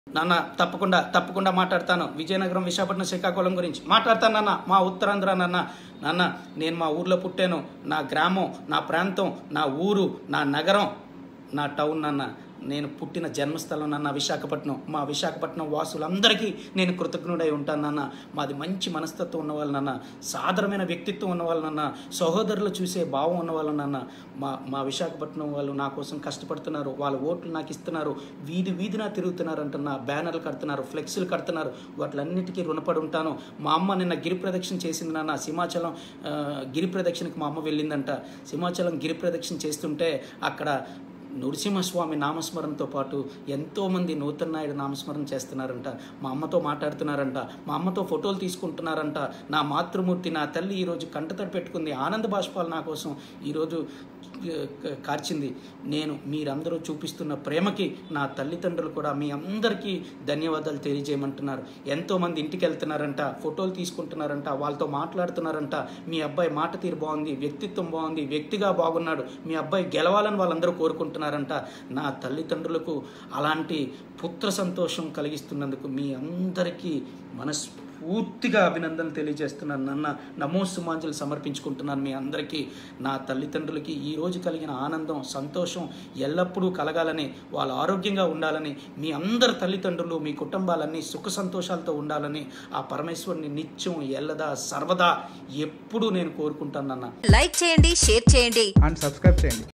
నాన్న తప్పకుండా తప్పకుండా మాట్లాడతాను విజయనగరం విశాఖపట్నం శ్రీకాకుళం గురించి మాట్లాడతాను నాన్న మా ఉత్తరాంధ్ర నాన్న నాన్న నేను మా ఊర్లో పుట్టాను నా గ్రామం నా ప్రాంతం నా ఊరు నా నగరం నా టౌన్ నాన్న నేను పుట్టిన జన్మస్థలం నాన్న విశాఖపట్నం మా విశాఖపట్నం వాసులందరికీ నేను కృతజ్ఞుడై ఉంటాను నాన్న మాది మంచి మనస్తత్వం ఉన్నవాళ్ళు నాన్న సాధారణమైన వ్యక్తిత్వం ఉన్నవాళ్ళు నాన్న సహోదరులు చూసే భావం ఉన్నవాళ్ళు నాన్న మా మా విశాఖపట్నం వాళ్ళు నా కోసం కష్టపడుతున్నారు వాళ్ళ ఓట్లు నాకు ఇస్తున్నారు వీధి వీధిన తిరుగుతున్నారు అంటున్నా బ్యానర్లు కడుతున్నారు ఫ్లెక్సీలు కడుతున్నారు వాటిలన్నిటికీ రుణపడి ఉంటాను మా అమ్మ నిన్న గిరి ప్రదక్షిణ చేసింది నాన్న సింహాచలం ఆ, గిరి ప్రదక్షిణకు మా అమ్మ వెళ్ళిందంట సింహాచలం గిరి ప్రదక్షిణ చేస్తుంటే అక్కడ నృసింహస్వామి నామస్మరణతో పాటు ఎంతోమంది నూతన నాయుడు నామస్మరణ చేస్తున్నారంట మా అమ్మతో మాట్లాడుతున్నారంట మా అమ్మతో ఫోటోలు తీసుకుంటున్నారంట నా మాతృమూర్తి నా తల్లి ఈరోజు కంటతడి పెట్టుకుంది ఆనంద బాష్పాలు నా కోసం ఈరోజు ఆ, కార్చింది నేను మీరందరూ చూపిస్తున్న ప్రేమకి నా తల్లిదండ్రులు కూడా మీ అందరికీ ధన్యవాదాలు తెలియజేయమంటున్నారు ఎంతోమంది ఇంటికి వెళ్తున్నారంట ఫోటోలు తీసుకుంటున్నారంట వాళ్ళతో మాట్లాడుతున్నారంట మీ అబ్బాయి మాట తీరు బాగుంది వ్యక్తిత్వం బాగుంది వ్యక్తిగా బాగున్నాడు మీ అబ్బాయి గెలవాలని వాళ్ళందరూ కోరుకుంటున్నారంట నా తల్లిదండ్రులకు అలాంటి పుత్ర సంతోషం కలిగిస్తున్నందుకు మీ అందరికీ మనస్ఫూర్తిగా అభినందనలు తెలియజేస్తున్నాను నన్న నమో సుమాంజలు సమర్పించుకుంటున్నాను మీ అందరికీ నా తల్లిదండ్రులకి ఈ రోజు కలిగిన ఆనందం సంతోషం ఎల్లప్పుడూ కలగాలని వాళ్ళు ఆరోగ్యంగా ఉండాలని మీ అందరి తల్లిదండ్రులు మీ కుటుంబాలన్నీ సుఖ సంతోషాలతో ఉండాలని ఆ పరమేశ్వరుని నిత్యం ఎల్లదా సర్వదా ఎప్పుడూ నేను కోరుకుంటానన్న లైక్ చేయండి షేర్ చేయండి అండ్ సబ్స్క్రైబ్ చేయండి